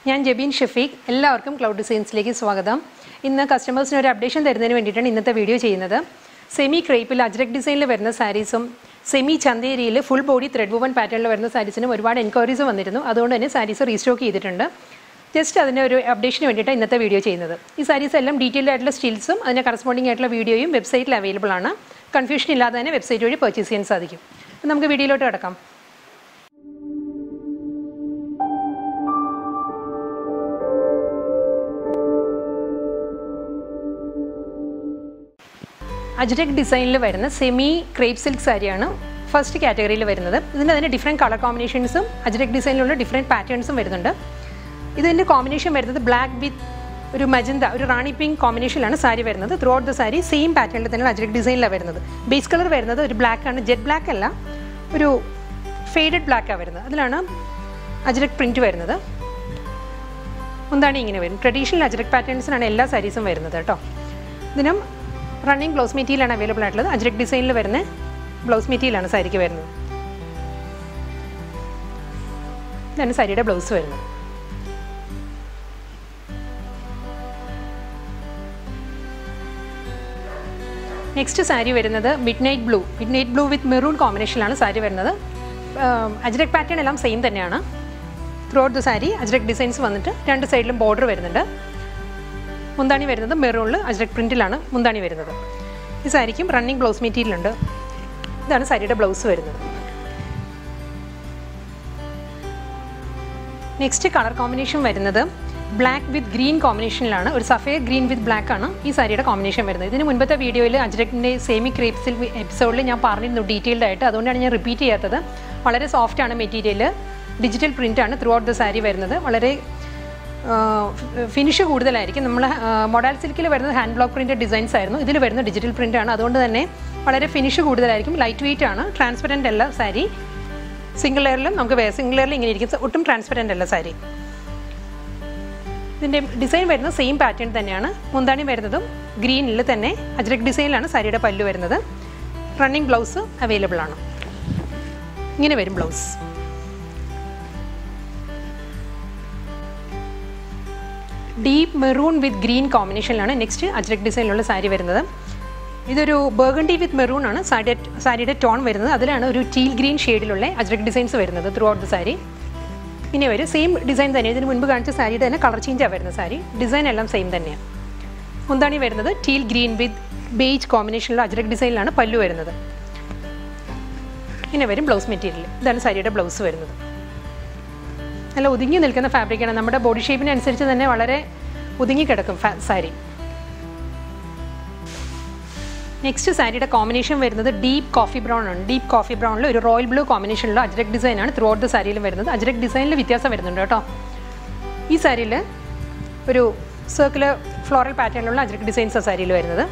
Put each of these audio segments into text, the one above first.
ഞാൻ ജബീൻ ഷഫീഖ് എല്ലാവർക്കും ക്ലൗഡ് ഡിസൈൻസിലേക്ക് സ്വാഗതം ഇന്ന് കസ്റ്റമേഴ്സിന് ഒരു അപ്ഡേഷൻ തരുന്നതിന് വേണ്ടിയിട്ടാണ് ഇന്നത്തെ വീഡിയോ ചെയ്യുന്നത് സെമി ക്രേപ്പിൽ അജ്രക് ഡിസൈനിൽ വരുന്ന സാരീസും സെമി ചന്തേരിയിൽ ഫുൾ ബോഡി ത്രെഡ് വുവൻ പാറ്റേണിൽ വരുന്ന സാരീസിനും ഒരുപാട് എൻക്വയറീസ് വന്നിരുന്നു അതുകൊണ്ട് തന്നെ സാരീസ് റീസ്റ്റോക്ക് ചെയ്തിട്ടുണ്ട് ജസ്റ്റ് അതിൻ്റെ ഒരു അപ്ഡേഷന് വേണ്ടിയിട്ടാണ് ഇന്നത്തെ വീഡിയോ ചെയ്യുന്നത് ഈ സാരീസ് എല്ലാം ഡീറ്റെയിൽഡ് ആയിട്ടുള്ള സ്റ്റിൽസും അതിൻ്റെ കറസ്പോണ്ടിങ് ആയിട്ടുള്ള വീഡിയോയും വെബ്സൈറ്റിൽ അവൈലബിൾ ആണ് കൺഫ്യൂഷൻ ഇല്ലാതെ തന്നെ വെബ്സൈറ്റ് വഴി പർച്ചേസ് ചെയ്യാൻ സാധിക്കും അപ്പോൾ നമുക്ക് വീഡിയോയിലോട്ട് കിടക്കാം അജ്രക് ഡിസൈനിൽ വരുന്ന സെമി ക്രേപ്പ് സിൽക്ക് സാരിയാണ് ഫസ്റ്റ് കാറ്റഗറിയിൽ വരുന്നത് ഇതിൻ്റെ അതിന് ഡിഫറെൻറ്റ് കളർ കോമ്പിനേഷൻസും അജ്രക് ഡിസൈനിലുള്ള ഡിഫറെൻറ്റ് പാറ്റേൺസും വരുന്നുണ്ട് ഇതിൻ്റെ കോമ്പിനേഷൻ വരുന്നത് ബ്ലാക്ക് വിത്ത് ഒരു മജന്ത ഒരു റാണി പിങ്ക് കോമ്പിനേഷനിലാണ് സാരി വരുന്നത് throughout the sari same പാറ്റേണിൽ തന്നെ അജ്രക് ഡിസൈനിലാണ് വരുന്നത് ബേസ് കളർ വരുന്നത് ഒരു ബ്ലാക്ക് ആണ് ജെറ്റ് ബ്ലാക്ക് അല്ല ഒരു ഫെയ്ഡഡ് ബ്ലാക്കാണ് വരുന്നത് അതിലാണ് അജ്രക് പ്രിൻറ്റ് വരുന്നത് മുന്താണി ഇങ്ങനെ വരും ട്രഡീഷണൽ അജ്രക് പാറ്റേൺസിനാണ് എല്ലാ സാരീസും വരുന്നത് കേട്ടോ ഇതിനും റണ്ണിങ് ബ്ലൗസ് മെറ്റീരിയലാണ് അവൈലബിൾ ആയിട്ടുള്ളത് അജ്രക് ഡിസൈനിൽ വരുന്ന ബ്ലൗസ് മെറ്റീരിയലാണ് സാരിക്ക് വരുന്നത് ഇതാണ് സാരിയുടെ ബ്ലൗസ് വരുന്നത് നെക്സ്റ്റ് സാരി വരുന്നത് midnight blue midnight blue with maroon കോമ്പിനേഷനിലാണ് സാരി വരുന്നത് അജ്രക് പാറ്റേൺ എല്ലാം സെയിം തന്നെയാണ് throughout the sari Ajrak designs വന്നിട്ട് രണ്ട് സൈഡിലും ബോർഡർ വരുന്നുണ്ട് മുന്താണി വരുന്നത് മെറൂണിൽ അജ്രക് പ്രിൻറ്റിലാണ് മുന്താണി വരുന്നത് ഈ സാരിക്കും റണ്ണിങ് ബ്ലൗസ് മെറ്റീരിയൽ ഉണ്ട് ഇതാണ് സാരിയുടെ ബ്ലൗസ് വരുന്നത് നെക്സ്റ്റ് കളർ കോമ്പിനേഷൻ വരുന്നത് ബ്ലാക്ക് വിത്ത് ഗ്രീൻ കോമ്പിനേഷനിലാണ് ഒരു സഫേദ് ഗ്രീൻ വിത്ത് ബ്ലാക്ക് ആണ് ഈ സാരിയുടെ കോമ്പിനേഷൻ വരുന്നത് ഇതിന് മുൻപത്തെ വീഡിയോയിൽ അജ്രക്കിൻ്റെ സെമി ക്രേപ്സിൽ എപ്പിസോഡിൽ ഞാൻ പറഞ്ഞിരുന്നു ഡീറ്റെയിൽഡ് ആയിട്ട് അതുകൊണ്ടാണ് ഞാൻ റിപ്പീറ്റ് ചെയ്യാത്തത് വളരെ സോഫ്റ്റ് ആണ് മെറ്റീരിയൽ ഡിജിറ്റൽ പ്രിൻ്റ് ആണ് ത്രൂ ഔട്ട് ദ സാരി വരുന്നത് വളരെ ഫിനിഷ് കൂടുതലായിരിക്കും നമ്മൾ മൊഡാൽ സിൽക്കിൽ വരുന്നത് ഹാൻഡ് ബ്ലോക്ക് പ്രിൻ്റ് ഡിസൈൻസ് ആയിരുന്നു ഇതിൽ വരുന്ന ഡിജിറ്റൽ പ്രിൻ്റ് ആണ് അതുകൊണ്ട് തന്നെ വളരെ ഫിനിഷ് കൂടുതലായിരിക്കും ലൈറ്റ് വെയിറ്റ് ആണ് ട്രാൻസ്പെറൻ്റ് അല്ല സാരി സിംഗിൾ ലെയറിലും നമുക്ക് വേ സിംഗിൾ ലെയറിൽ ഇങ്ങനെ ഇരിക്കും ഒട്ടും ട്രാൻസ്പെറൻ്റ് അല്ല സാരി ഇതിൻ്റെ ഡിസൈൻ വരുന്നത് സെയിം പാറ്റേൺ തന്നെയാണ് മുന്താണി വരുന്നതും ഗ്രീനിൽ തന്നെ അജ്രക് ഡിസൈനിലാണ് സാരിയുടെ പല്ലു വരുന്നത് റണ്ണിങ് ബ്ലൗസ് അവൈലബിൾ ആണ് ഇങ്ങനെ വരും blouse deep maroon with green കോമ്പിനേഷനിലാണ് നെക്സ്റ്റ് അജ്രക് ഡിസൈനിലുള്ള സാരി വരുന്നത് ഇതൊരു ബർഗണ്ടി വിത്ത് മെറൂൺ ആണ് സാരിയുടെ സാരിയുടെ ടോൺ വരുന്നത് അതിലാണ് ഒരു ടീൽ ഗ്രീൻ ഷെയ്ഡിലുള്ള അജ്രക് ഡിസൈൻസ് വരുന്നത് ത്രൂ ഔട്ട് ദ സാരി ഇനി വരും സെയിം ഡിസൈൻ തന്നെ ഇതിന് മുൻപ് കാണിച്ച സാരിയുടെ തന്നെ കളർ ചേഞ്ചാണ് വരുന്നത് സാരി ഡിസൈൻ എല്ലാം സെയിം തന്നെയാണ് മുന്താണി വരുന്നത് ടീൽ ഗ്രീൻ വിത്ത് ബേജ് കോമ്പിനേഷനിലുള്ള അജ്രക് ഡിസൈനിലാണ് പല്ലു വരുന്നത് ഇങ്ങനെ വരും ബ്ലൗസ് മെറ്റീരിയൽ ഇതാണ് സാരിയുടെ ബ്ലൗസ് വരുന്നത് നല്ല ഒതുങ്ങി നിൽക്കുന്ന ഫാബ്രിക്കാണ് നമ്മുടെ ബോഡി ഷേപ്പിനനുസരിച്ച് തന്നെ വളരെ ഒതുങ്ങി കിടക്കും സാരി നെക്സ്റ്റ് സാരിയുടെ കോമ്പിനേഷൻ വരുന്നത് ഡീപ്പ് കോഫി ബ്രൗൺ ആണ് ഡീപ്പ് കോഫി ബ്രൗണിൽ ഒരു റോയൽ ബ്ലൂ കോമ്പിനേഷനിലുള്ള അജ്രക് ഡിസൈനാണ് ത്രൂ ഔട്ട് ദ സാരിയിലും വരുന്നത് അജ്രക് ഡിസൈനിൽ വ്യത്യാസം വരുന്നുണ്ട് കേട്ടോ ഈ സാരിയിൽ ഒരു സർക്കുലർ ഫ്ലോറൽ പാറ്റേണിലുള്ള അജ്രക് ഡിസൈൻസ് സാരിയിൽ വരുന്നത്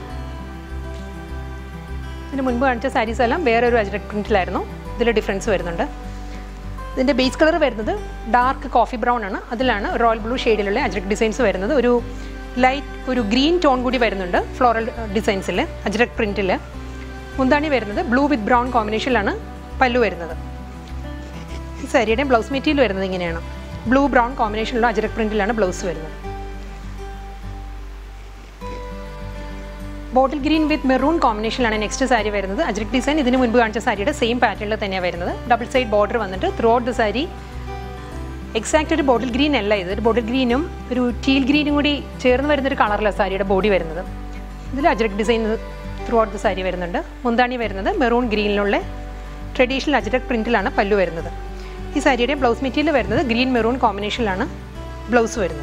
ഇതിന് മുൻപ് കാണിച്ച സാരീസ് എല്ലാം വേറെ ഒരു അജ്രക് പ്രിൻറ്റിലായിരുന്നു ഇതിൽ ഡിഫറൻസ് വരുന്നുണ്ട് ഇതിൻ്റെ ബേസ് കളർ വരുന്നത് ഡാർക്ക് കോഫി ബ്രൗൺ ആണ് അതിലാണ് റോയൽ ബ്ലൂ ഷെയ്ഡിലുള്ള അജ്രക് ഡിസൈൻസ് വരുന്നത് ഒരു ലൈറ്റ് ഒരു ഗ്രീൻ ടോൺ കൂടി വരുന്നുണ്ട് ഫ്ലോറൽ ഡിസൈൻസിൽ അജ്രക് പ്രിൻറ്റിൽ മുന്താണി വരുന്നത് ബ്ലൂ വിത്ത് ബ്രൗൺ കോമ്പിനേഷനിലാണ് പല്ലു വരുന്നത് ഈ സാരിയുടെ ബ്ലൗസ് മെറ്റീരിയൽ വരുന്നത് ഇങ്ങനെയാണ് ബ്ലൂ ബ്രൗൺ കോമ്പിനേഷനിലുള്ള അജ്രക് പ്രിൻറ്റിലാണ് ബ്ലൗസ് വരുന്നത് ബോട്ടിൽ ഗ്രീൻ വിത്ത് മെറൂൺ കോമ്പിനേഷനിലാണ് നെക്സ്റ്റ് സാരി വരുന്നത് അജ്രക് ഡിസൈൻ ഇതിന് മുൻപ് കാണിച്ച സാരിയുടെ സെയിം പാറ്റേണിൽ തന്നെയാണ് വരുന്നത് ഡബിൾ സൈഡ് ബോർഡർ വന്നിട്ട് throughout the sari exact ഒരു ബോട്ടിൽ ഗ്രീൻ അല്ല ഇത് ഒരു ബോട്ടിൽ ഗ്രീനും ഒരു ടീൽ ഗ്രീനും കൂടി ചേർന്ന് വരുന്നൊരു കളറിലാണ് സാരിയുടെ ബോഡി വരുന്നത് ഇതിൽ Ajrak design throughout the sari വരുന്നുണ്ട് മുന്താണി വരുന്നത് മെറൂൺ ഗ്രീനിലുള്ള ട്രഡീഷണൽ അജ്രക് പ്രിൻറ്റിലാണ് പല്ലു വരുന്നത് ഈ സാരിയുടെ ബ്ലൗസ് മെറ്റീരിയൽ വരുന്നത് ഗ്രീൻ മെറൂൺ കോമ്പിനേഷനിലാണ് ബ്ലൗസ് വരുന്നത്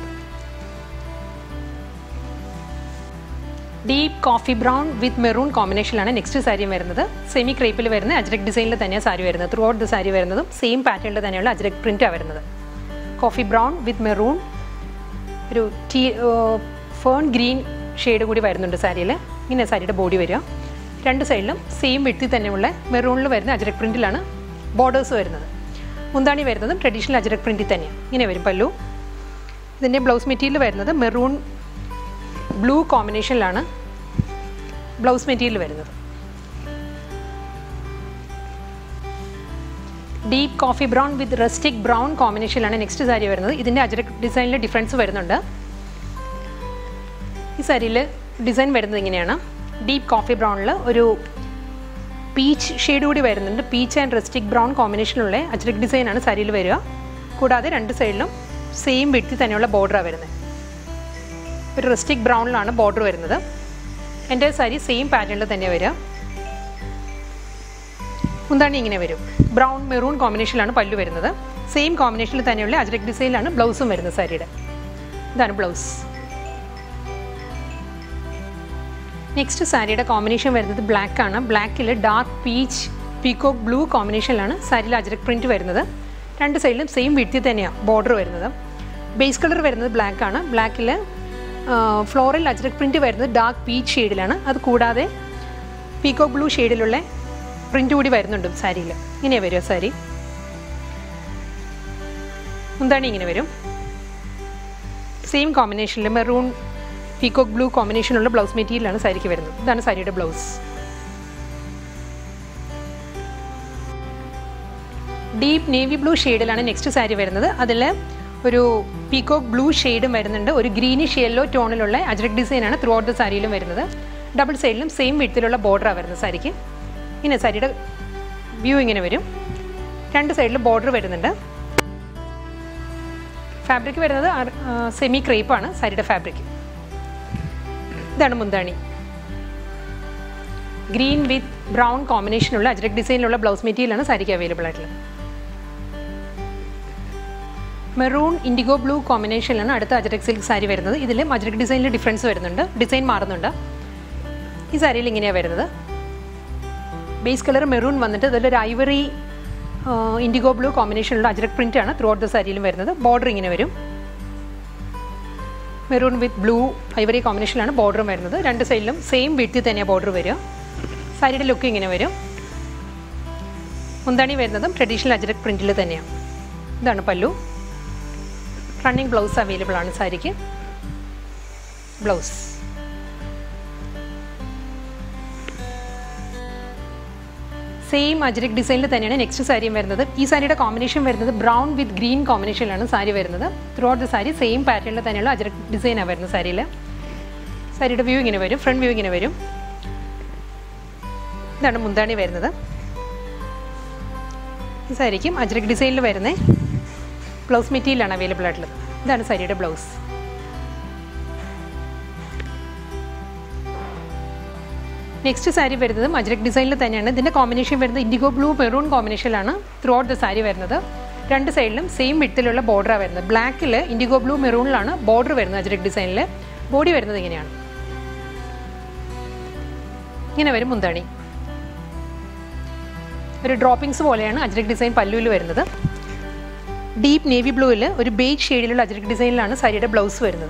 deep coffee brown with maroon കോമ്പിനേഷനിലാണ് നെക്സ്റ്റ് സാരി വരുന്നത് സെമി ക്രേപ്പിൽ വരുന്ന അജ്രക് ഡിസൈനിൽ തന്നെയാണ് സാരി വരുന്നത് ത്രൂ ഔട്ട് ദ സാരി വരുന്നതും സെയിം പാറ്റേണിൽ തന്നെയുള്ള അജ്രക് പ്രിൻറ്റാണ് വരുന്നത് കോഫി ബ്രൗൺ വിത്ത് മെറൂൺ ഒരു ടീ ഫേൺ ഗ്രീൻ ഷെയ്ഡ് കൂടി വരുന്നുണ്ട് സാരിയിൽ ഇങ്ങനെ സാരിയുടെ ബോഡി വരിക രണ്ട് സൈഡിലും സെയിം വിട്ടിൽ തന്നെയുള്ള മെറൂണിൽ വരുന്ന അജ്രക് പ്രിൻറ്റിലാണ് ബോർഡേഴ്സ് വരുന്നത് മുന്താണി വരുന്നതും ട്രഡീഷണൽ അജ്രക് പ്രിൻറ്റിൽ തന്നെയാണ് ഇങ്ങനെ വരും പല്ലു ഇതിൻ്റെ ബ്ലൗസ് മെറ്റീരിയൽ വരുന്നത് മെറൂൺ ബ്ലൂ കോമ്പിനേഷനിലാണ് ബ്ലൗസ് മെറ്റീരിയൽ വരുന്നത് deep coffee brown with rustic brown കോമ്പിനേഷനിലാണ് നെക്സ്റ്റ് സാരി വരുന്നത് ഇതിൻ്റെ അജരക് ഡിസൈനിൽ ഡിഫറൻസ് വരുന്നുണ്ട് ഈ സാരിയിൽ ഡിസൈൻ വരുന്നത് ഇങ്ങനെയാണ് ഡീപ്പ് കോഫി ബ്രൗണിൽ ഒരു പീച്ച് ഷെയ്ഡ് കൂടി വരുന്നുണ്ട് പീച്ച് ആൻഡ് റെസ്റ്റിക് ബ്രൗൺ കോമ്പിനേഷനുള്ള അജ്രക് ഡിസൈനാണ് സാരിയിൽ വരിക കൂടാതെ രണ്ട് സൈഡിലും സെയിം വിഡ്ത്തിൽ തന്നെയുള്ള ബോർഡറാണ് വരുന്നത് ഒരു റെസ്റ്റിക് ബ്രൗണിലാണ് ബോർഡർ വരുന്നത് എൻ്റെ സാരി സെയിം പാറ്റേണിൽ തന്നെ വരിക മുന്താണി ഇങ്ങനെ വരും ബ്രൗൺ മെറൂൺ കോമ്പിനേഷനിലാണ് പല്ലു വരുന്നത് സെയിം കോമ്പിനേഷനിൽ തന്നെയുള്ള അജ്രക് ഡിസൈനിലാണ് ബ്ലൗസും വരുന്നത് സാരിയുടെ ഇതാണ് ബ്ലൗസ് നെക്സ്റ്റ് സാരിയുടെ കോമ്പിനേഷൻ വരുന്നത് ബ്ലാക്ക് ആണ് ബ്ലാക്കിൽ ഡാർക്ക് പീച്ച് പീക്കോക്ക് ബ്ലൂ കോമ്പിനേഷനിലാണ് സാരിയിൽ അജരക് പ്രിൻറ്റ് വരുന്നത് രണ്ട് സൈഡിലും സെയിം വിഡ്ത്തിൽ തന്നെയാണ് ബോർഡർ വരുന്നത് ബേസ് കളർ വരുന്നത് ബ്ലാക്ക് ആണ് ബ്ലാക്കിൽ ഫ്ലോറൽ അജരക് പ്രിൻറ്റ് വരുന്നത് ഡാർക്ക് പീച്ച് ഷെയ്ഡിലാണ് അത് കൂടാതെ പീക്കോക്ക് ബ്ലൂ ഷെയ്ഡിലുള്ള പ്രിൻ്റ് കൂടി വരുന്നുണ്ട് സാരിയിൽ ഇങ്ങനെ വരും സാരി എന്താണ് ഇങ്ങനെ വരും സെയിം കോമ്പിനേഷനിൽ മെറൂൺ പീക്കോക്ക് ബ്ലൂ കോമ്പിനേഷനുള്ള ബ്ലൗസ് മെറ്റീരിയലാണ് സാരിക്ക് വരുന്നത് ഇതാണ് സാരിയുടെ ബ്ലൗസ് ഡീപ്പ് നേവി ബ്ലൂ ഷെയ്ഡിലാണ് നെക്സ്റ്റ് സാരി വരുന്നത് അതിൽ ഒരു പീക്കോക്ക് ബ്ലൂ ഷെയ്ഡും വരുന്നുണ്ട് ഒരു ഗ്രീനിഷ് യെല്ലോ ടോണിലുള്ള അജ്രക് ഡിസൈനാണ് ത്രൂ ഔട്ട് ദ സാരിയിലും വരുന്നത് ഡബിൾ സൈഡിലും സെയിം വിഡ്ത്തിലുള്ള ബോർഡറാണ് വരുന്നത് സാരിക്ക് ഇങ്ങനെ സാരിയുടെ വ്യൂ ഇങ്ങനെ വരും രണ്ട് സൈഡിലും ബോർഡർ വരുന്നുണ്ട് ഫാബ്രിക് വരുന്നത് സെമി ക്രേപ്പാണ് സാരിയുടെ ഫാബ്രിക് ഇതാണ് മുന്താണി ഗ്രീൻ വിത്ത് ബ്രൗൺ കോമ്പിനേഷനുള്ള അജ്രക് ഡിസൈനിലുള്ള ബ്ലൗസ് മെറ്റീരിയലാണ് സാരിക്ക് അവൈലബിൾ ആയിട്ടുള്ളത് മെറൂൺ ഇൻഡിഗോ ബ്ലൂ കോമ്പിനേഷനിലാണ് അടുത്ത അജ്രക് സിൽക്ക് സാരി വരുന്നത് ഇതിലും അജ്രക് ഡിസൈനിൽ ഡിഫറൻസ് വരുന്നുണ്ട് ഡിസൈൻ മാറുന്നുണ്ട് ഈ സാരിയിൽ ഇങ്ങനെയാണ് വരുന്നത് ബേസ് കളർ മെറൂൺ വന്നിട്ട് ഇതിലൊരു ഐവറി ഇൻഡിഗോ ബ്ലൂ കോമ്പിനേഷനുള്ള അജ്രക് പ്രിൻ്റ് ആണ് ത്രൂ ഔട്ട് ദ സാരിയിലും വരുന്നത് ബോർഡർ ഇങ്ങനെ വരും മെറൂൺ വിത്ത് ബ്ലൂ ഐവറി കോമ്പിനേഷനിലാണ് ബോർഡറും വരുന്നത് രണ്ട് സൈഡിലും സെയിം വിഡ്ത്തിൽ തന്നെയാണ് ബോർഡർ വരിക സാരിയുടെ ലുക്ക് ഇങ്ങനെ വരും മുന്താണി വരുന്നതും ട്രഡീഷണൽ അജ്രക് പ്രിൻറ്റിൽ തന്നെയാണ് ഇതാണ് പല്ലു റണ്ണിങ് ബ്ലൗസ് അവൈലബിൾ ആണ് സാരിക്ക് ബ്ലൗസ് സെയിം അജ്രക് ഡിസൈനിൽ തന്നെയാണ് നെക്സ്റ്റ് സാരിയും വരുന്നത് ഈ സാരിയുടെ കോമ്പിനേഷൻ വരുന്നത് ബ്രൗൺ വിത്ത് ഗ്രീൻ കോമ്പിനേഷനിലാണ് സാരി വരുന്നത് throughout the sari same പാറ്റേണിൽ തന്നെയുള്ള അജ്രക് ഡിസൈനാണ് വരുന്നത് സാരിയിൽ സാരിയുടെ വ്യൂ ഇങ്ങനെ വരും ഫ്രണ്ട് വ്യൂ ഇങ്ങനെ വരും ഇതാണ് മുന്താണി വരുന്നത് ഈ സാരിക്കും അജ്രക് ഡിസൈനിൽ വരുന്ന ബ്ലൗസ് മെറ്റീരിയലാണ് അവൈലബിൾ ആയിട്ടുള്ളത് ഇതാണ് സാരിയുടെ ബ്ലൗസ് നെക്സ്റ്റ് സാരി വരുന്നത് അജ്രക് ഡിസൈനിൽ തന്നെയാണ് ഇതിൻ്റെ കോമ്പിനേഷൻ വരുന്നത് ഇൻഡിഗോ ബ്ലൂ മെറൂൺ കോമ്പിനേഷനിലാണ് ത്രൂ ഔട്ട് ദ സാരി വരുന്നത് രണ്ട് സൈഡിലും സെയിം വിട്ടിലുള്ള ബോർഡറാണ് വരുന്നത് ബ്ലാക്കിൽ ഇൻഡിഗോ ബ്ലൂ മെറൂണിലാണ് ബോർഡർ വരുന്നത് അജ്രക് ഡിസൈനിൽ ബോഡി വരുന്നത് ഇങ്ങനെയാണ് ഇങ്ങനെ വരും മുന്താണി ഒരു ഡ്രോപ്പിംഗ്സ് പോലെയാണ് അജ്രക് ഡിസൈൻ പല്ലുവിൽ വരുന്നത് ഡീപ്പ് നേവി ബ്ലൂവിൽ ഒരു ബേജ് ഷെയ്ഡിലുള്ള അജ്രക് ഡിസൈനിലാണ് സാരിയുടെ ബ്ലൗസ് വരുന്നത്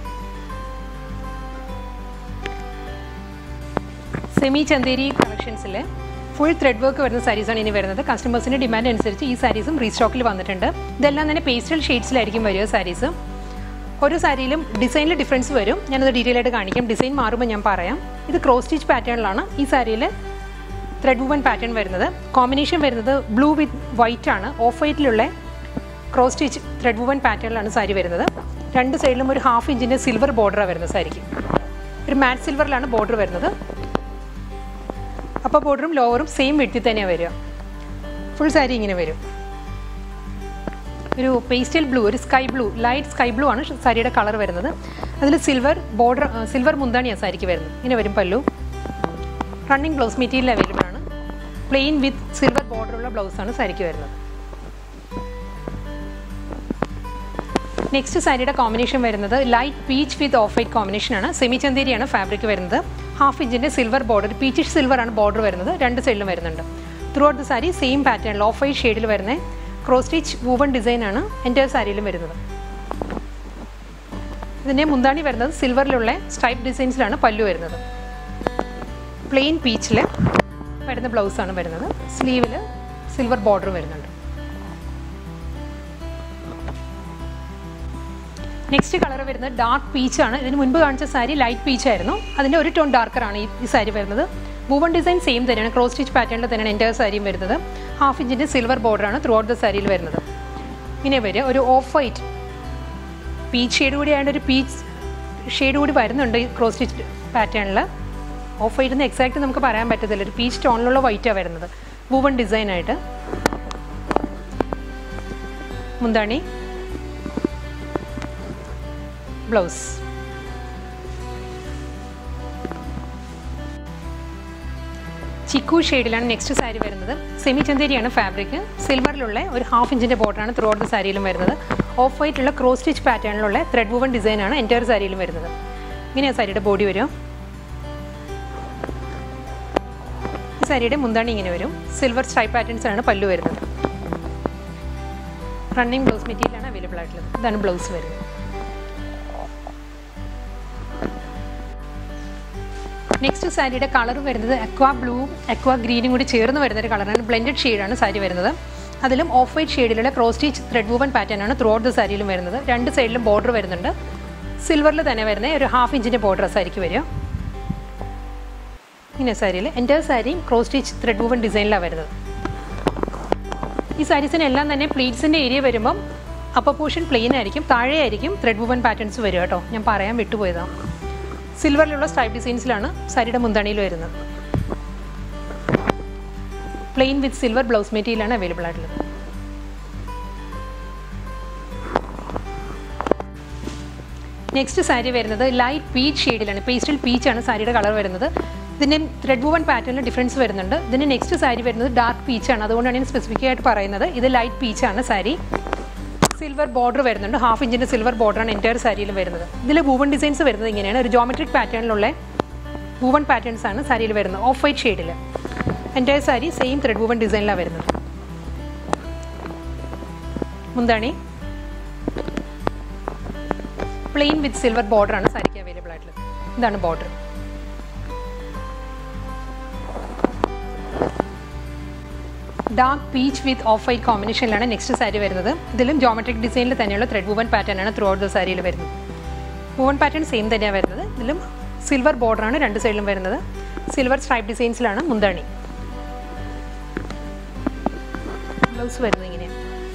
സെമി ചന്തേരി കളക്ഷൻസിൽ ഫുൾ ത്രെഡ് വർക്ക് വരുന്ന സാരീസാണ് ഇനി വരുന്നത് കസ്റ്റമേഴ്സിൻ്റെ ഡിമാൻഡ് അനുസരിച്ച് ഈ സാരീസും റീസ്റ്റോക്കിൽ വന്നിട്ടുണ്ട് ഇതെല്ലാം തന്നെ പേസ്റ്റൽ ഷെയ്ഡ്സിലായിരിക്കും വരിക സാരീസ് ഓരോ സാരിയിലും ഡിസൈനിൽ ഡിഫറൻസ് വരും ഞാനത് ഡീറ്റെയിൽ ആയിട്ട് കാണിക്കാം ഡിസൈൻ മാറുമ്പോൾ ഞാൻ പറയാം ഇത് ക്രോസ് സ്റ്റിച്ച് പാറ്റേണിലാണ് ഈ സാരിയിൽ ത്രെഡ് വുവൻ പാറ്റേൺ വരുന്നത് കോമ്പിനേഷൻ വരുന്നത് ബ്ലൂ വിത്ത് വൈറ്റ് ആണ് ഓഫ് വൈറ്റിലുള്ള ക്രോസ് സ്റ്റിച്ച് ത്രെഡ് വുവൻ പാറ്റേണിലാണ് സാരി വരുന്നത് രണ്ട് സൈഡിലും ഒരു ഹാഫ് ഇഞ്ചിൻ്റെ സിൽവർ ബോർഡറാണ് വരുന്നത് സാരിക്ക് ഒരു മാറ്റ് സിൽവറിലാണ് ബോർഡർ വരുന്നത് അപ്പോൾ ബോർഡറും ലോവറും സെയിം വെട്ടി തന്നെയാണ് വരിക ഫുൾ സാരി ഇങ്ങനെ വരും ഒരു പേസ്റ്റൽ ബ്ലൂ ഒരു sky blue light sky blue ആണ് സാരിയുടെ കളർ വരുന്നത് അതിൽ സിൽവർ ബോർഡർ സിൽവർ മുന്താണിയാണ് സാരിക്ക് വരുന്നത് ഇങ്ങനെ വരും pallu running blouse material available ആണ് പ്ലെയിൻ വിത്ത് സിൽവർ ബോർഡറുള്ള ബ്ലൗസാണ് സാരിക്ക് വരുന്നത് നെക്സ്റ്റ് സാരിയുടെ കോമ്പിനേഷൻ വരുന്നത് light peach with off white കോമ്പിനേഷനാണ് സെമി ചന്തേരിയാണ് ഫാബ്രിക് വരുന്നത് ഹാഫ് ഇഞ്ചിൻ്റെ സിൽവർ ബോർഡർ പീച്ചിഷ് സിൽവർ ആണ് ബോർഡർ വരുന്നത് രണ്ട് സൈഡിലും വരുന്നുണ്ട് throughout the sari same pattern off white ഷെയ്ഡിൽ വരുന്ന ക്രോസ് സ്റ്റിച്ച് വൂവൺ ഡിസൈനാണ് എൻ്റെ സാരിയിലും വരുന്നത് ഇതിൻ്റെ മുന്താണി വരുന്നത് സിൽവറിലുള്ള സ്ട്രൈപ്പ് ഡിസൈൻസിലാണ് പല്ലു വരുന്നത് പ്ലെയിൻ പീച്ചിൽ വരുന്ന ബ്ലൗസാണ് വരുന്നത് സ്ലീവിൽ സിൽവർ ബോർഡർ വരുന്നുണ്ട് നെക്സ്റ്റ് കളർ വരുന്നത് ഡാർക്ക് പീച്ച് ആണ് ഇതിന് മുൻപ് കാണിച്ച സാരി ലൈറ്റ് പീച്ച് ആയിരുന്നു അതിൻ്റെ ഒരു ടോൺ ഡാർക്കർ ആണ് ഈ ഈ സാരി വരുന്നത് വൂവൺ ഡിസൈൻ സെയിം തന്നെയാണ് ക്രോസ് സ്റ്റിച്ച് പാറ്റേണിൽ തന്നെയാണ് എൻ്റെ സാരിയും വരുന്നത് ഹാഫ് ഇഞ്ചിൻ്റെ സിൽവർ ബോർഡറാണ് ത്രൂ ഔട്ട് ദ സാരിയിൽ വരുന്നത് ഇങ്ങനെ വരിക ഒരു ഓഫ് വൈറ്റ് പീച്ച് ഷെയ്ഡ് കൂടി ആയതുകൊണ്ട് ഒരു പീച്ച് ഷെയ്ഡ് കൂടി വരുന്നുണ്ട് ഈ ക്രോസ് സ്റ്റിച്ച് പാറ്റേണിൽ ഓഫ് വൈറ്റ് എന്ന് എക്സാക്റ്റ് നമുക്ക് പറയാൻ പറ്റത്തില്ല ഒരു പീച്ച് ടോണിലുള്ള വൈറ്റാണ് വരുന്നത് വൂവൺ ഡിസൈനായിട്ട് മുന്താണി ബ്ലൗസ് ചിക്കു ഷെയ്ഡിലാണ് നെക്സ്റ്റ് സാരി വരുന്നത് സെമി ചന്തേരിയാണ് ഫാബ്രിക് സിൽവറിലുള്ള ഒരു ഹാഫ് ഇഞ്ചിൻ്റെ ബോർഡറാണ് ത്രൂ ഔട്ട് ദ സാരിയിലും വരുന്നത് ഓഫ് വൈറ്റുള്ള ക്രോസ് സ്റ്റിച്ച് പാറ്റേണിലുള്ള ത്രെഡ് വുവൺ ഡിസൈനാണ് എൻറ്റയർ സാരിയിലും വരുന്നത് ഇങ്ങനെയാണ് സാരിയുടെ ബോഡി വരും ഈ സാരിയുടെ മുന്താണി ഇങ്ങനെ വരും സിൽവർ സ്ട്രൈപ്പ് പാറ്റേൺസ് ആണ് പല്ലു വരുന്നത് റണ്ണിങ് ബ്ലൗസ് മെറ്റീരിയലാണ് അവൈലബിൾ ആയിട്ടുള്ളത് ഇതാണ് ബ്ലൗസ് വരുന്നത് നെക്സ്റ്റ് സാരിയുടെ കളർ വരുന്നത് അക്വാ ബ്ലൂവും അക്വാ ഗ്രീനും കൂടി ചേർന്ന് വരുന്ന ഒരു കളറാണ് ബ്ലെൻഡഡ് ഷെയ്ഡാണ് സാരി വരുന്നത് അതിലും ഓഫ് വൈറ്റ് ഷെയ്ഡിലുള്ള cross stitch thread woven pattern ആണ് ത്രൂ ഔട്ട് ദ സാരിയിലും വരുന്നത് രണ്ട് സൈഡിലും ബോർഡർ വരുന്നുണ്ട് സിൽവറിൽ തന്നെ വരുന്ന ഒരു ഹാഫ് ഇഞ്ചിൻ്റെ ബോർഡർ സാരിക്ക് വരിക ഇങ്ങനെ സാരിയിൽ എൻ്റെ സാരിയും ക്രോസ് സ്റ്റിച്ച് ത്രെഡ് വൂവൻ ഡിസൈനിലാണ് വരുന്നത് ഈ സാരീസിന് എല്ലാം തന്നെ പ്ലീറ്റ്സിൻ്റെ ഏരിയ വരുമ്പം അപ്പർ പോർഷൻ പ്ലെയിൻ ആയിരിക്കും താഴെ ആയിരിക്കും ത്രെഡ് വൂവൻ പാറ്റേൺസ് വരിക കേട്ടോ ഞാൻ പറയാൻ വിട്ടുപോയതാണ് സിൽവറിലുള്ള സ്ട്രൈപ്പ് ഡിസൈൻസിലാണ് സാരിയുടെ മുന്താണിയിൽ വരുന്നത് പ്ലെയിൻ വിത്ത് സിൽവർ ബ്ലൗസ് മെറ്റീരിയലാണ് അവൈലബിൾ ആയിട്ടുള്ളത് നെക്സ്റ്റ് സാരി വരുന്നത് ലൈറ്റ് പീച്ച് ഷെയ്ഡിലാണ് പേസ്റ്റൽ പീച്ചാണ് സാരിയുടെ കളർ വരുന്നത് ഇതിൻ്റെ ത്രെഡ് വൂവൺ പാറ്റേണിൽ ഡിഫറൻസ് വരുന്നുണ്ട് ഇതിൻ്റെ നെക്സ്റ്റ് സാരി വരുന്നത് ഡാർക്ക് പീച്ചാണ് അതുകൊണ്ടാണ് ഞാൻ സ്പെസിഫിക് ആയിട്ട് പറയുന്നത് ഇത് ലൈറ്റ് പീച്ചാണ് സാരി സിൽവർ ബോർഡർ വരുന്നുണ്ട് ഹാഫ് ഇഞ്ചിൻ്റെ സിൽവർ ബോർഡറാണ് എൻറ്റയർ സാരിയിൽ വരുന്നത് ഇതിൽ വൂവൺ ഡിസൈൻസ് വരുന്നത് ഇങ്ങനെയാണ് ഒരു ജോമെട്രിക് പാറ്റേണിലുള്ള വൂവൺ പാറ്റേൺസ് ആണ് സാരിയിൽ വരുന്നത് ഓഫ് വൈറ്റ് ഷെയ്ഡിൽ entire sari same thread woven ഡിസൈനിലാണ് വരുന്നത് മുന്താണി പ്ലെയിൻ വിത്ത് സിൽവർ ബോർഡറാണ് സാരിക്ക് അവൈലബിൾ ആയിട്ടുള്ളത് ഇതാണ് border dark peach with off white കോമ്പിനേഷനിലാണ് നെക്സ്റ്റ് സാരി വരുന്നത് ഇതിലും ജോമെട്രിക് ഡിസൈനിൽ തന്നെയുള്ള ത്രെഡ് വൂവൻ പാറ്റേൺ ആണ് ത്രൂ ഔട്ട് ദ സാരിയിൽ വരുന്നത് വൂവൻ പാറ്റേൺ സെയിം തന്നെയാണ് വരുന്നത് ഇതിലും സിൽവർ ബോർഡറാണ് രണ്ട് സൈഡിലും വരുന്നത് സിൽവർ സ്ട്രൈപ്പ് ഡിസൈൻസിലാണ് മുന്താണി ബ്ലൗസ് വരുന്നത് ഇങ്ങനെയാണ്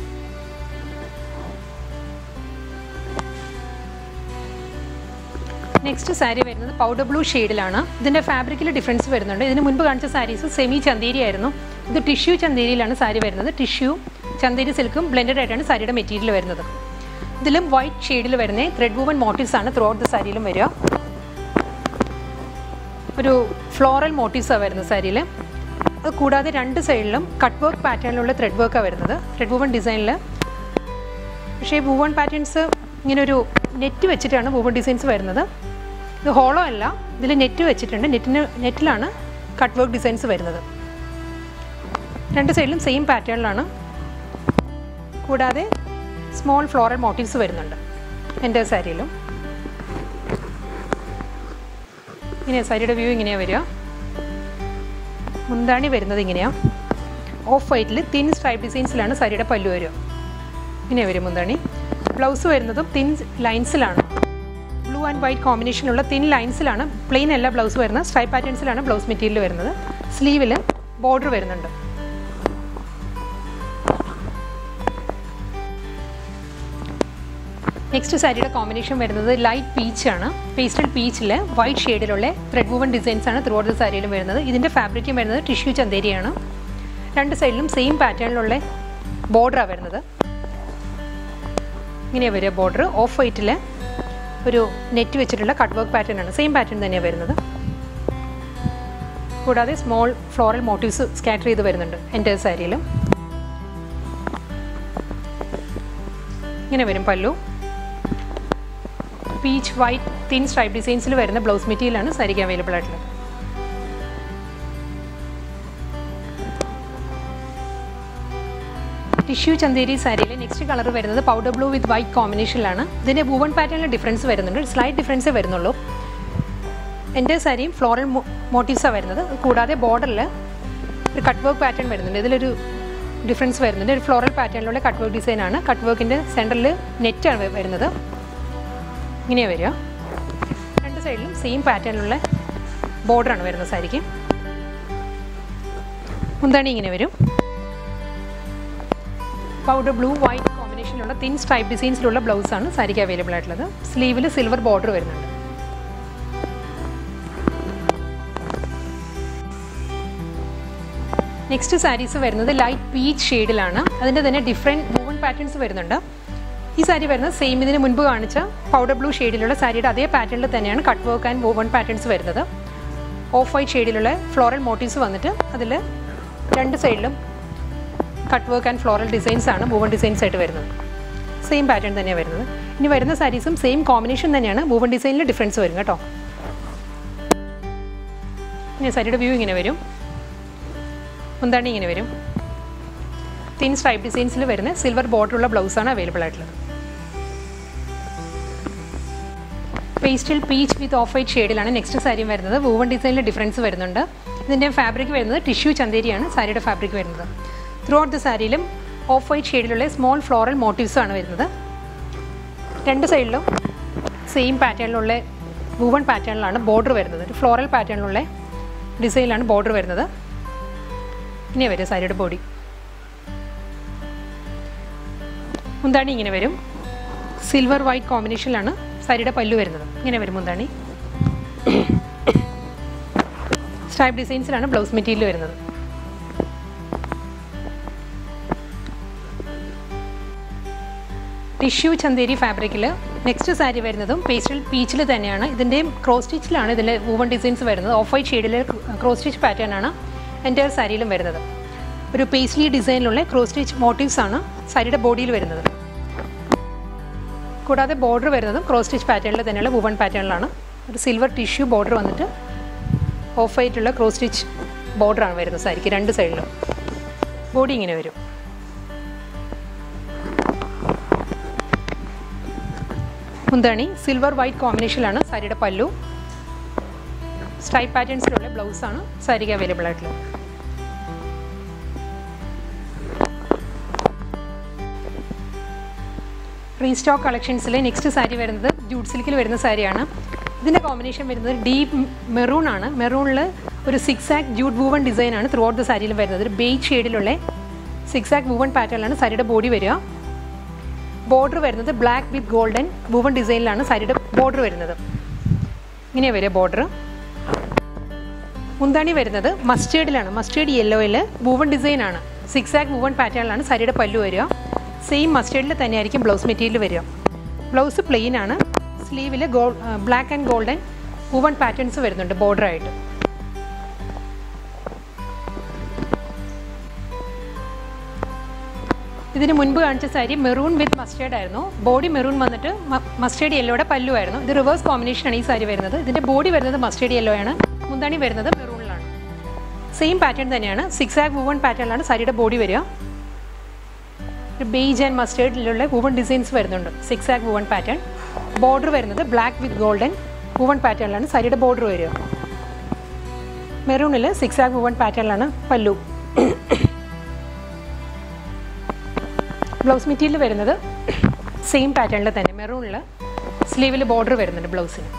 നെക്സ്റ്റ് സാരി വരുന്നത് പൗഡർ ബ്ലൂ ഷെയ്ഡിലാണ് ഇതിൻ്റെ ഫാബ്രിക്കിൽ ഡിഫറൻസ് വരുന്നുണ്ട് ഇതിന് മുൻപ് കാണിച്ച സാരീസ് സെമി ചന്തേരി ആയിരുന്നു ഇത് ടിഷ്യൂ ചന്തേരിയിലാണ് സാരി വരുന്നത് ടിഷ്യൂ ചന്തേരി സിൽക്കും ബ്ലെൻഡഡ് ആയിട്ടാണ് സാരിയുടെ മെറ്റീരിയൽ വരുന്നത് ഇതിലും വൈറ്റ് ഷെയ്ഡിൽ വരുന്ന ത്രെഡ് വൂവൻ മോട്ടീവ്സ് ആണ് ത്രൂ ഔട്ട് ദ സാരിയിലും വരിക ഒരു ഫ്ലോറൽ മോട്ടീവ്സാണ് വരുന്നത് സാരിയിൽ അത് കൂടാതെ രണ്ട് സൈഡിലും കട്ട് വർക്ക് പാറ്റേണിലുള്ള ത്രെഡ് വർക്കാണ് വരുന്നത് ത്രെഡ് വൂവൻ ഡിസൈനിൽ പക്ഷേ ഈ വൂവൺ പാറ്റേൺസ് ഇങ്ങനെ ഒരു നെറ്റ് വെച്ചിട്ടാണ് വൂവൺ ഡിസൈൻസ് വരുന്നത് ഇത് ഹോളോ അല്ല ഇതിൽ നെറ്റ് വെച്ചിട്ടുണ്ട് നെറ്റിന് നെറ്റിലാണ് കട്ട് വർക്ക് ഡിസൈൻസ് വരുന്നത് രണ്ട് സൈഡിലും സെയിം പാറ്റേണിലാണ് കൂടാതെ സ്മോൾ ഫ്ലോറൽ മോട്ടീവ്സ് വരുന്നുണ്ട് എൻ്റെ സാരിയിലും ഇങ്ങനെ സാരിയുടെ വ്യൂ ഇങ്ങനെയാണ് വരിക മുന്താണി വരുന്നത് ഇങ്ങനെയാണ് ഓഫ് വൈറ്റിൽ തിൻ സ്ട്രൈപ്പ് ഡിസൈൻസിലാണ് സാരിയുടെ പല്ലു വരിക ഇങ്ങനെ വരും മുന്താണി ബ്ലൗസ് വരുന്നതും തിൻ ലൈൻസിലാണ് ബ്ലൂ ആൻഡ് വൈറ്റ് കോമ്പിനേഷനുള്ള തിൻ ലൈൻസിലാണ് പ്ലെയിൻ അല്ല ബ്ലൗസ് വരുന്നത് സ്ട്രൈപ്പ് പാറ്റേൺസിലാണ് ബ്ലൗസ് മെറ്റീരിയൽ വരുന്നത് സ്ലീവിൽ ബോർഡർ വരുന്നുണ്ട് നെക്സ്റ്റ് സാരിയുടെ കോമ്പിനേഷൻ വരുന്നത് ലൈറ്റ് പീച്ച് ആണ് പേസ്റ്റൽ പീച്ചിൽ വൈറ്റ് ഷെയ്ഡിലുള്ള ത്രെഡ് വൂവൻ ഡിസൈൻസ് ആണ് ത്രൂ ഔട്ട് ദ സാരിയിലും വരുന്നത് ഇതിൻ്റെ ഫാബ്രിക്കും വരുന്നത് ടിഷ്യൂ ചന്തേരിയാണ് രണ്ട് സൈഡിലും സെയിം പാറ്റേണിലുള്ള ബോർഡറാണ് വരുന്നത് ഇങ്ങനെയാണ് വരിക ബോർഡർ ഓഫ് വൈറ്റിൽ ഒരു നെറ്റ് വെച്ചിട്ടുള്ള കട്ട് വർക്ക് പാറ്റേൺ ആണ് സെയിം പാറ്റേൺ തന്നെയാണ് വരുന്നത് കൂടാതെ സ്മോൾ ഫ്ലോറൽ മോട്ടീവ്സ് സ്കാറ്റർ ചെയ്ത് വരുന്നുണ്ട് എൻ്റെ സാരിയിലും ഇങ്ങനെ വരും pallu peach white thin stripe ഡിസൈൻസിൽ വരുന്ന ബ്ലൗസ് മെറ്റീരിയലാണ് സാരിക്ക് അവൈലബിൾ ആയിട്ടുള്ളത് ടിഷ്യൂ ചന്തേരി സാരിയിലെ നെക്സ്റ്റ് കളർ വരുന്നത് പൗഡർ ബ്ലൂ വിത്ത് വൈറ്റ് കോമ്പിനേഷനിലാണ് ഇതിൻ്റെ വൂവൺ പാറ്റേണിൽ ഡിഫറൻസ് വരുന്നുണ്ട് സ്ലൈറ്റ് ഡിഫറൻസേ വരുന്നുള്ളൂ എൻ്റെ സാരിയും ഫ്ലോറൽ മോട്ടീവ്സാണ് വരുന്നത് കൂടാതെ ബോർഡറിൽ ഒരു കട്ട് വർക്ക് പാറ്റേൺ വരുന്നുണ്ട് ഇതിലൊരു ഡിഫറൻസ് വരുന്നുണ്ട് ഒരു ഫ്ലോറൽ പാറ്റേണിലുള്ള കട്ട് വർക്ക് ഡിസൈനാണ് കട്ട് വർക്കിൻ്റെ സെൻറ്ററിൽ നെറ്റാണ് വരുന്നത് ഇങ്ങനെയാണ് വരിക രണ്ട് സൈഡിലും സെയിം പാറ്റേണിലുള്ള ബോർഡറാണ് വരുന്നത് സാരിക്ക് മുന്താണി ഇങ്ങനെ വരും പൗഡർ ബ്ലൂ വൈറ്റ് കോമ്പിനേഷനിലുള്ള തിൻ സ്ട്രൈപ്പ് ഡിസൈൻസിലുള്ള ബ്ലൗസാണ് സാരിക്ക് അവൈലബിൾ ആയിട്ടുള്ളത് സ്ലീവിൽ സിൽവർ ബോർഡർ വരുന്നുണ്ട് നെക്സ്റ്റ് സാരീസ് വരുന്നത് ലൈറ്റ് പീച്ച് ഷെയ്ഡിലാണ് അതിൻ്റെ തന്നെ ഡിഫറെൻറ്റ് വൂവൺ പാറ്റേൺസ് വരുന്നുണ്ട് ഈ സാരി വരുന്നത് സെയിം ഇതിന് മുൻപ് കാണിച്ച പൗഡർ ബ്ലൂ ഷെയ്ഡിലുള്ള സാരിയുടെ അതേ പാറ്റേണിൽ തന്നെയാണ് cut work and woven patterns വരുന്നത് ഓഫ് വൈറ്റ് ഷെയ്ഡിലുള്ള ഫ്ലോറൽ മോട്ടീവ്സ് വന്നിട്ട് അതിൽ രണ്ട് സൈഡിലും cut work and floral designs ആണ് വൂവൺ ഡിസൈൻസ് ആയിട്ട് വരുന്നത് സെയിം പാറ്റേൺ തന്നെയാണ് വരുന്നത് ഇനി വരുന്ന സാരീസും സെയിം കോമ്പിനേഷൻ തന്നെയാണ് വൂവൺ ഡിസൈനിൽ ഡിഫറൻസ് വരും കേട്ടോ ഇനി സാരിയുടെ വ്യൂ ഇങ്ങനെ വരും മുന്താണി ഇങ്ങനെ വരും തിൻ സ്ട്രൈപ്പ് ഡിസൈൻസിൽ വരുന്ന സിൽവർ ബോർഡറുള്ള ബ്ലൗസാണ് അവൈലബിൾ ആയിട്ടുള്ളത് pastel peach with off white ഷെയ്ഡിലാണ് നെക്സ്റ്റ് സാരി വരുന്നത് വൂവൺ ഡിസൈനിൽ ഡിഫറൻസ് വരുന്നുണ്ട് ഇതിൻ്റെ ഫാബ്രിക് വരുന്നത് ടിഷ്യൂ ചന്തേരിയാണ് സാരിയുടെ ഫാബ്രിക് വരുന്നത് ത്രൂ ഔട്ട് ദ സാരിയിലും ഓഫ് വൈറ്റ് ഷെയ്ഡിലുള്ള സ്മോൾ ഫ്ലോറൽ മോട്ടീവ്സ് ആണ് വരുന്നത് രണ്ട് സൈഡിലും സെയിം പാറ്റേണിലുള്ള വൂവൺ പാറ്റേണിലാണ് ബോർഡർ വരുന്നത് ഒരു ഫ്ലോറൽ പാറ്റേണിലുള്ള ഡിസൈനിലാണ് ബോർഡർ വരുന്നത് ഇനി വരും സാരിയുടെ ബോഡി മുന്താണി ഇങ്ങനെ വരും സിൽവർ വൈറ്റ് കോമ്പിനേഷനിലാണ് സാരിയുടെ പല്ലു വരുന്നത് ഇങ്ങനെ വരും മുന്താണി സ്ട്രൈപ്പ് ഡിസൈൻസിലാണ് ബ്ലൗസ് മെറ്റീരിയൽ വരുന്നത് ടിഷ്യൂ ചന്തേരി ഫാബ്രിക്കിൽ നെക്സ്റ്റ് സാരി വരുന്നതും പേസ്റ്റൽ പീച്ചിൽ തന്നെയാണ് ഇതിൻ്റെയും ക്രോസ് സ്റ്റിച്ചിലാണ് ഇതിൻ്റെ വൂവൺ ഡിസൈൻസ് വരുന്നത് ഓഫ് വൈറ്റ് ഷെയ്ഡിലെ ക്രോസ് സ്റ്റിച്ച് പാറ്റേൺ ആണ് എൻ്റെ സാരിയിലും വരുന്നത് ഒരു പേസ്ലി ഡിസൈനിലുള്ള ക്രോസ് സ്റ്റിച്ച് മോട്ടീവ്സ് ആണ് സാരിയുടെ ബോഡിയിൽ വരുന്നത് കൂടാതെ ബോർഡർ വരുന്നതും ക്രോസ് സ്റ്റിച്ച് പാറ്റേണിൽ തന്നെയുള്ള വുവൺ പാറ്റേണിലാണ് ഒരു സിൽവർ ടിഷ്യൂ ബോർഡർ വന്നിട്ട് ഓഫ് വൈറ്റുള്ള ക്രോസ് സ്റ്റിച്ച് ബോർഡറാണ് വരുന്നത് സാരിക്ക് രണ്ട് സൈഡിലും ബോഡി ഇങ്ങനെ വരും മുന്താണി സിൽവർ വൈറ്റ് കോമ്പിനേഷനിലാണ് സാരിയുടെ പല്ലു സ്ട്രൈപ്പ് പാറ്റേൺസിലുള്ള ബ്ലൗസാണ് സാരിക്ക് അവൈലബിൾ ആയിട്ടുള്ളത് റീസ്റ്റോക്ക് കളക്ഷൻസിലെ നെക്സ്റ്റ് സാരി വരുന്നത് ജൂട്ട് സിൽക്കിൽ വരുന്ന സാരിയാണ് ഇതിൻ്റെ കോമ്പിനേഷൻ വരുന്നത് ഡീപ്പ് മെറൂൺ ആണ് മെറൂണിൽ ഒരു zigzag jute woven design ആണ് ത്രൂ ഔട്ട് ദ സാരിയിൽ വരുന്നത് ഒരു ബേജ് ഷെയ്ഡിലുള്ള സിക്സ് ആക്ക് വൂവൺ പാറ്റേണിലാണ് സാരിയുടെ ബോഡി വരിക ബോർഡർ വരുന്നത് ബ്ലാക്ക് വിത്ത് ഗോൾഡൻ വൂവൺ ഡിസൈനിലാണ് സാരിയുടെ ബോർഡർ വരുന്നത് ഇങ്ങനെ വരിക ബോർഡർ മുന്താണി വരുന്നത് മസ്റ്റേർഡിലാണ് മസ്റ്റേർഡ് യെല്ലോയിൽ വൂവൺ ഡിസൈൻ ആണ് സിക്സ് ആക്ക് വൂവൺ പാറ്റേണിലാണ് സാരിയുടെ പല്ലു വരിക സെയിം മസ്റ്റേർഡിൽ തന്നെയായിരിക്കും ബ്ലൗസ് മെറ്റീരിയൽ വരിക ബ്ലൗസ് പ്ലെയിൻ ആണ് സ്ലീവിൽ ഗോ black and golden woven patterns വരുന്നുണ്ട് ബോർഡറായിട്ട് ഇതിന് മുൻപ് കാണിച്ച സാരി മെറൂൺ വിത്ത് മസ്റ്റേർഡ് ആയിരുന്നു ബോഡി മെറൂൺ വന്നിട്ട് മസ്റ്റേർഡ് യെല്ലോയുടെ പല്ലു ആയിരുന്നു ഇത് റിവേഴ്സ് കോമ്പിനേഷനാണ് ഈ സാരി വരുന്നത് ഇതിൻ്റെ ബോഡി വരുന്നത് മസ്റ്റേർഡ് യെല്ലോ ആണ് മുന്താണി വരുന്നത് മെറൂണിലാണ് സെയിം പാറ്റേൺ തന്നെയാണ് സിക്സ് ആഗ് വുവൺ പാറ്റേണിലാണ് സാരിയുടെ ബോഡി വരിക ഒരു ബേജ് ആൻഡ് മസ്റ്റേർഡിലുള്ള വുവൺ ഡിസൈൻസ് വരുന്നുണ്ട് zigzag woven pattern border വരുന്നത് ബ്ലാക്ക് വിത്ത് ഗോൾഡൻ വുവൺ പാറ്റേണിലാണ് സാരിയുടെ ബോർഡർ വരിക മെറൂണിൽ സിക്സ് ആഗ് വുവൺ പാറ്റേണിലാണ് പല്ലു ബ്ലൗസ് മെറ്റീരിയൽ വരുന്നത് സെയിം പാറ്റേണിൽ തന്നെ മെറൂണിൽ സ്ലീവിൽ ബോർഡർ വരുന്നുണ്ട് ബ്ലൗസിന്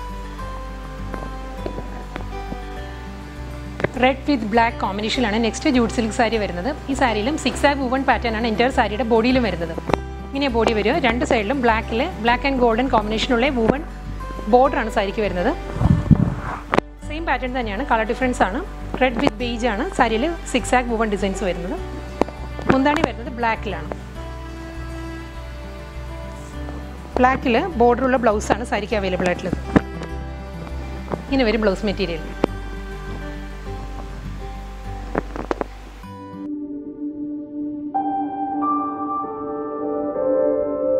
റെഡ് വിത്ത് ബ്ലാക്ക് കോമ്പിനേഷനിലാണ് നെക്സ്റ്റ് ജൂട്ട് സിൽക്ക് സാരി വരുന്നത് ഈ സാരിയിലും സിക്സ് ആഗ് വുവൺ പാറ്റേൺ ആണ് എൻ്റെ സാരിയുടെ ബോഡിയിലും വരുന്നത് ഇങ്ങനെ ബോഡി വരിക രണ്ട് സൈഡിലും ബ്ലാക്കിൽ ബ്ലാക്ക് ആൻഡ് ഗോൾഡൻ കോമ്പിനേഷനുള്ള വുവൺ ബോർഡറാണ് സാരിക്ക് വരുന്നത് സെയിം പാറ്റേൺ തന്നെയാണ് കളർ ഡിഫറൻസ് ആണ് റെഡ് വിത്ത് ബേജ് ആണ് സാരിയിൽ സിക്സ് ആഗ് വുവൺ ഡിസൈൻസ് വരുന്നത് മുന്താണി വരുന്നത് ബ്ലാക്കിലാണ് ബ്ലാക്കിൽ ബോർഡറുള്ള ബ്ലൗസാണ് സാരിക്ക് അവൈലബിൾ ആയിട്ടുള്ളത് ഇങ്ങനെ വരും ബ്ലൗസ് മെറ്റീരിയൽ